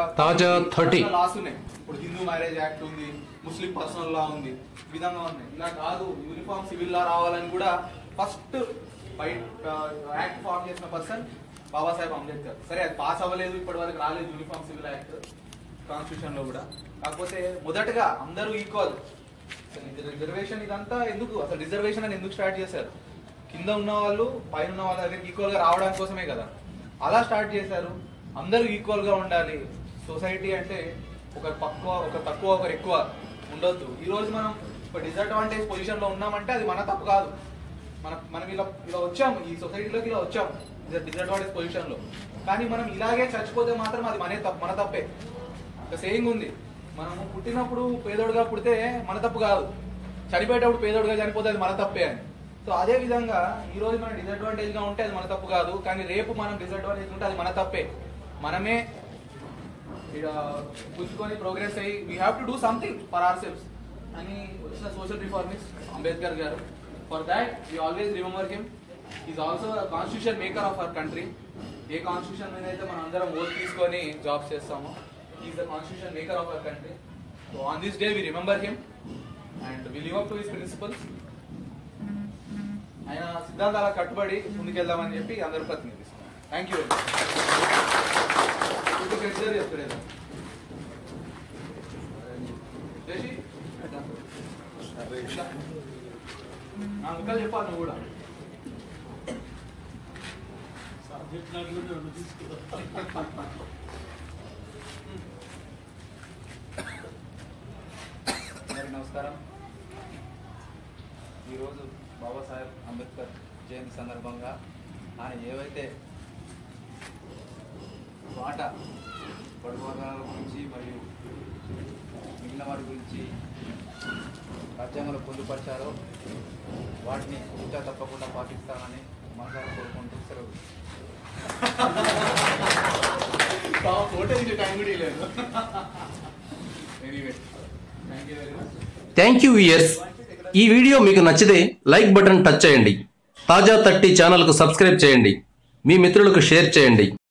తాజా 30. లాస్ ఉన్నాయి ఇప్పుడు హిందూ మ్యారేజ్ యాక్ట్ ఉంది ముస్లిం పర్సనల్ లా ఉంది ఈ విధంగా ఉన్నాయి ఇలా కాదు యూనిఫామ్ సివిల్ లా రావాలని కూడా ఫస్ట్ బయట యాక్ట్ ఫామ్ చేసిన పర్సన్ బాబాసాహెబ్ అంబేద్కర్ సరే అది పాస్ అవ్వలేదు ఇప్పటి వరకు రాలేదు యూనిఫామ్ సివిల్ యాక్ట్ కాన్స్టిట్యూషన్ లో కూడా కాకపోతే మొదటగా అందరూ ఈక్వల్ రిజర్వేషన్ ఇదంతా ఎందుకు అసలు రిజర్వేషన్ అని ఎందుకు స్టార్ట్ చేశారు కింద ఉన్న వాళ్ళు పైన ఉన్న వాళ్ళ దగ్గరికి ఈక్వల్ గా రావడానికి కోసమే కదా అలా స్టార్ట్ చేశారు అందరూ ఈక్వల్ గా ఉండాలి సొసైటీ అంటే ఒక తక్కువ ఒక తక్కువ ఒకరు ఎక్కువ ఉండొద్దు ఈ రోజు మనం ఒక డిసడ్వాంటేజ్ పొజిషన్ లో ఉన్నామంటే అది మన తప్పు కాదు మన మనం ఇలా ఇలా వచ్చాం ఈ సొసైటీలోకి ఇలా వచ్చాం డిసడ్వాంటేజ్ పొజిషన్ లో కానీ మనం ఇలాగే చచ్చిపోతే మాత్రం అది మనే తప్పు మన తప్పే ఒక సేయింగ్ ఉంది మనము పుట్టినప్పుడు పేదోడుగా పుడితే మన తప్పు కాదు చనిపోయేటప్పుడు పేదోడుగా చనిపోతే అది మన తప్పే అని సో అదే విధంగా ఈ రోజు మనం డిసడ్వాంటేజ్ గా ఉంటే అది మన తప్పు కాదు కానీ రేపు మనం డిసడ్వాంటేజ్ ఉంటే అది మన తప్పే మనమే ఇక పుంజుకొని ప్రోగ్రెస్ అయ్యి we have to do something for our selves అని వచ్చిన సోషల్ రిఫార్మిస్ట్ అంబేద్కర్ గారు for that we always remember him is also constitution maker of our country a constitution మీద అయితే మనం అందరం ఓట్ తీసుకొని జాబ్స్ చేస్తామో is the constitution maker of our country so on this day we remember him and we live up to his principles ఆయన సిద్ధాంతాల కట్టుబడి ముందుకెళ్దామని చెప్పి అందరూ ప్రతినిధిస్తున్నాం థ్యాంక్ యూ ఇప్పుడు కన్సిడర్ చేస్తారు చేసి నా ముక్కలు చెప్పాలి నువ్వు కూడా అందరికీ నమస్కారం ఈరోజు బాబాసాహెబ్ అంబేద్కర్ జయంతి సందర్భంగా ఆయన ఏవైతే మాట పొడుగు వర్గాల గురించి మరియు మిగిలిన వారి గురించి రాజ్యాంగంలో పొందుపరిచారో వాటిని ఇంకా తప్పకుండా పాటిస్తానని మనసారా కోరుకుంటూ సెలవు ఫోటో తీసే టైం కూడా లేదు anyway thank you very much thank you years ఈ వీడియో మీకు నచ్చితే లైక్ బటన్ టచ్ చేయండి తాజా థర్టీ ఛానల్కు సబ్స్క్రైబ్ చేయండి మీ మిత్రులకు షేర్ చేయండి